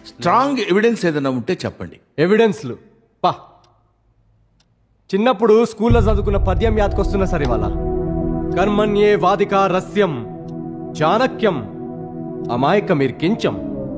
Strong evidence ఏదైనా ఉంటే చెప్పండి ఎవిడెన్స్లు పా చిన్నప్పుడు స్కూల్లో చదువుకున్న పద్యం యాదకొస్తున్నా సరే ఇవాళ కర్మణ్యే వాదిక రస్యం చాణక్యం అమాయక మీరు కించం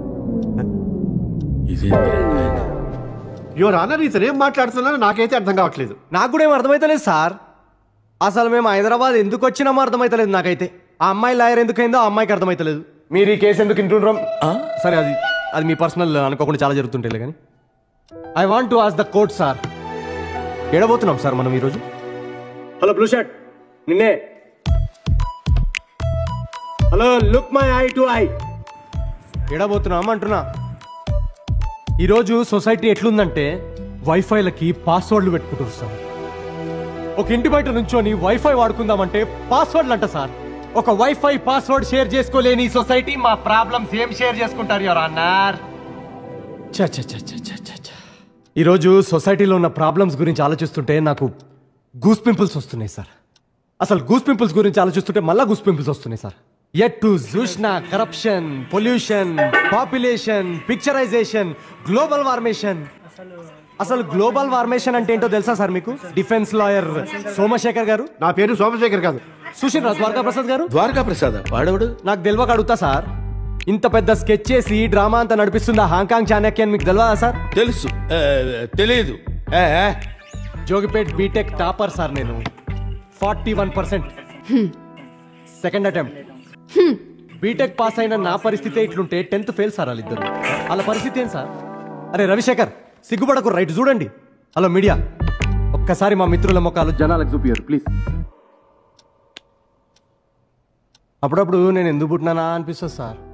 ఇదేంటి నాయనా? యువర్ ఆనర్ ఇతను ఏం మాట్లాడుతున్నారో నాకైతే అర్థం కావట్లేదు నాకు కూడా ఏం అర్థమైతలేదు సార్ అసలు మేము హైదరాబాద్ ఎందుకు వచ్చినామో అర్థమైతలేదు నాకైతే ఆ అమ్మాయి లాయర్ ఎందుకైందో ఆ అమ్మాయికి అర్థమైతలేదు మీరు ఈ కేసు ఎందుకు ఇంటుండ్రం ఆ? సరే అది అది మీ పర్సనల్ అనుకోకుండా చాలా జరుగుతుంటాయి కానీ I want to ask the court sir ఎడబోతున్నాం సార్ మనం ఈరోజు హలో బ్లూ షర్ట్ నిన్నే hello look my eye to eye ఎడబోతున్నాం అంటున్నా ఈరోజు సొసైటీ ఎట్లుందంటే వైఫైలకి పాస్వర్డ్లు పెట్టుకుంటారు సార్ ఒక ఇంటి బయట నుంచొని వైఫై వాడుకుందామంటే పాస్వర్డ్లు అంట సార్ ఒక వైఫై పాస్వర్డ్ షేర్ చేసుకోలేని ఈ సొసైటీ మా ప్రాబ్లమ్స్ ఏం షేర్ చేసుకుంటారు ఎవరు అన్నారు ఈరోజు సొసైటీలో ఉన్న ప్రాబ్లమ్స్ గురించి ఆలోచిస్తుంటే నాకు గూస్ పింపుల్స్ వస్తున్నాయి సార్ అసలు గూస్ పింపుల్స్ గురించి ఆలోచిస్తుంటే మళ్ళా గూస్ పింపుల్స్ వస్తున్నాయి సార్ ఎట్ టు జూష్ణ corruption pollution population picturization global warmation అసలు గ్లోబల్ వార్మేషన్ అంటే ఏంటో తెలుసా సార్ మీకు డిఫెన్స్ లాయర్ సోమశేఖర్ గారు నా పేరు సోమశేఖర్ కాదు సుశీల్ రాజ్ ద్వారకా ప్రసాద్ గారు ద్వారకా ప్రసాద్ వాడవడు నాకు తెలియక అడుగుతా సార్ ఇంత పెద్ద స్కెచ్ చేసి డ్రామా అంతా నడిపిస్తుంది ఆ హాంకాంగ్ చాణక్య అని మీకు తెలియదా సార్ తెలుసు ఆ, తెలియదు ఆ, ఆ. జోగిపేట్ బీటెక్ టాపర్ సార్ నేను forty one percent second attempt B Tech pass అయిన నా పరిస్థితి ఇట్లుంటే టెన్త్ ఫెయిల్ సార్ వాళ్ళిద్దరు వాళ్ళ పరిస్థితి ఏం సార్ అరే రవిశేఖర్ సిగ్గుపడకు రైట్ చూడండి హలో మీడియా ఒక్కసారి మా మిత్రుల మొక్కలు జనాలకు చూపియారు ప్లీజ్ అప్పుడప్పుడు నేను ఎందుకు పుట్టినానా అనిపిస్తుంది సార్